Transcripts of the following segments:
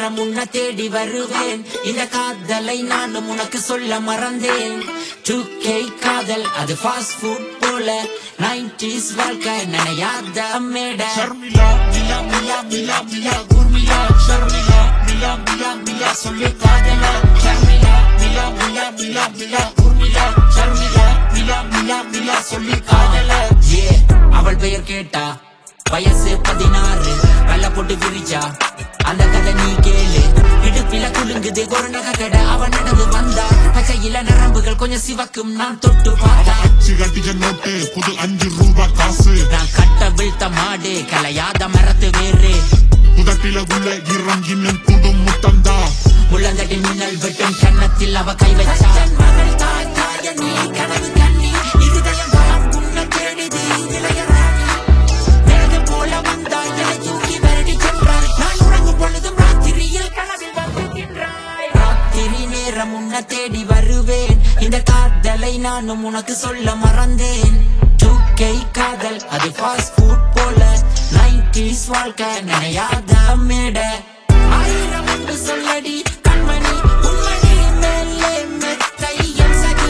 நேரம் உன்னை தேடி வருவேன் இந்த காதலை நானும் உனக்கு சொல்ல மறந்தேன் டூகே காதல் அது ஃபாஸ்ட் ஃபுட் போல நைன்டிஸ் வாழ்க்கை நினையாத மேட ஷர்மிளா மிலா மிலா மிலா மிலா குர்மிளா ஷர்மிளா மிலா மிலா மிலா சொல்லு காதலா ஷர்மிளா மிலா மிலா மிலா மிலா குர்மிளா ஷர்மிளா மிலா மிலா மிலா சொல்லு காதலா ஏ அவள் பெயர் கேட்டா வயசு பதினாறு வெள்ள போட்டு விரிச்சா அந்த கதை நீ கேளு இடுப்பில குலுங்குது ஒரு நகை கடை அவன் நடந்து வந்தா பச்சையில நரம்புகள் கொஞ்சம் சிவக்கும் நான் தொட்டு பார்த்தா சிகட்டிய நோட்டு புது அஞ்சு ரூபா காசு நான் கட்ட வீழ்த்த மாடு கலையாத மரத்து வேறு புதட்டில உள்ள இறங்கினும் குடும் முத்தந்தா முள்ளந்தட்டி மின்னல் வெட்டும் கன்னத்தில் அவ கை வச்சா மகள் தாய் தாய நீ கனவு கண்ணி இருதயம் தான் உன்னை தேடுது இளையராணி எனது போல வந்தாய் என்னை தூக்கி வருடி சென்றாய் நான் உறங்கும் பொழுதும் ராத்திரியில் கனவில் வந்துகின்றாய் ராத்திரி நேரம் உன்னை தேடி வருவேன் இந்த காதலை நானும் உனக்கு சொல்ல மறந்தேன் டூகே காதல் அது ஃபாஸ்ட் ஃபுட் போல நைன்டிஸ் வாழ்க்கை நினையாத மேட ஆயிரம் என்று சொல்லடி கண்மணி உண்மணி மேலே மெத்தை என் சகி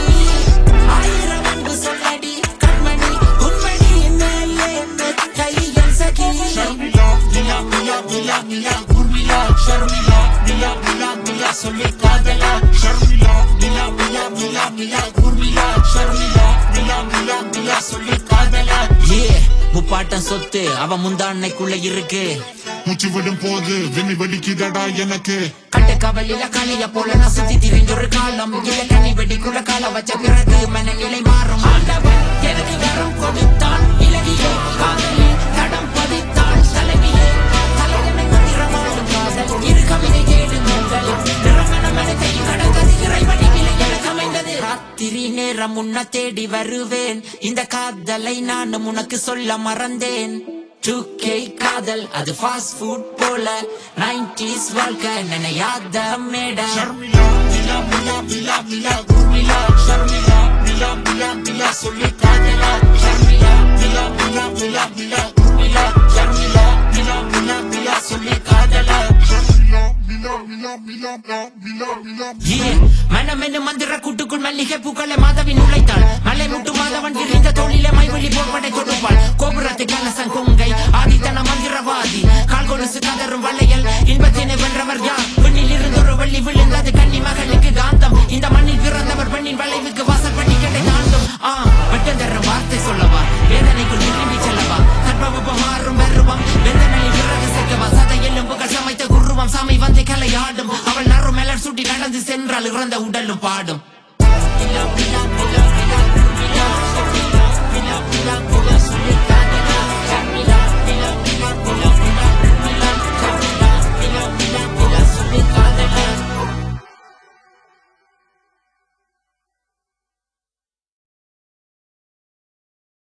ஆயிரம் என்று சொல்லடி கண்மணி உண்மணி மேலே மெத்தை என் சகி ஷர்மிளா மிலா மிலா மிலா மிலா குர்மிளா ஷர்மிளா மிலா மிலா மிலா சொல்லு காதலா ஷர்மிளா மிலா மிலா மிலா மிலா குர்மிளா ஷர்மிளா மிலா மிலா மிலா சொல்லு காதலா ஏ முப்பாட்டம் சொத்து அவ முந்தாண்ணைக்குள்ள இருக்கு மூச்சு விடும் போது வெண்ணி வெடிக்குதடா எனக்கு கட்ட கவலில கனிய போல நான் சுத்தி திரிஞ்ச ஒரு காலம் இல்ல கனி வெடிக்குள்ள கால வச்ச பிறகு மனநிலை மாறும் ஆண்டவன் எனக்கு வரம் கொடுத்தான் இலகியே காதலே தடம் பதித்தான் தலைவியே தலைவனை மந்திரமாடும் காதல் இரு கவிதை கேடு மோதல் நிறமன மனத்தை கடந்தது இறைவனி விலை எனக்கு அமைந்தது ராத்திரி நேரம் உன்னை தேடி வருவேன் இந்த காதலை நானும் உனக்கு சொல்ல மறந்தேன் டூகே காதல் அது ஃபாஸ்ட் ஃபுட் போல நைன்டிஸ் வாழ்க்கை நினையாத மேட ஷர்மிளா மிலா மிலா மிலா மிலா குர்மிளா ஷர்மிளா மிலா மிலா மிலா சொல்லு காதலா ஷர்மிளா மிலா மிலா மிலா மிலா குர்மிளா ஷர்மிளா மிலா மிலா மிலா சொல்லு காதலா ஷர்மிளா மிலா மிலா மிலா மிலா மிலா ஏ மனமென்னு மந்திர கூட்டுக்குள் மல்லிகை பூக்களை மாதவின் உழைத்தாள் மலை முட்டு மாதவன் விரிந்த தோளிலே மைவெளி போர்படை கொடுப்பாள் கோபுரத்து கலசம் கொங்கை ஆதித்தன மந்திரவாதி கால் கொலுசு கதரும் வளையல் இன்பத்தினை வென்றவர் யார் பெண்ணில் இருந்து ஒரு வள்ளி விழுந்தது கன்னி மகனுக்கு காந்தம் இந்த மண்ணில் பிறந்தவர் பெண்ணின் வளைவுக்கு வாசல் பண்ணி கடை தாண்டும் ஆ வெட்டம் தர வார்த்தை சொல்லவா வேதனைக்குள் விரும்பி செல்லவா தற்பவப்ப மாறும் வெறுவம் வேதனையில் பிறகு சேர்க்கவா சதை எலும்புகள் சமைத்த குருவம் சாமி வந்து கலையாடும் அவள் நறு மலர் சுட்டி நடந்து சென்றால் இறந்த உடலும் பாடும்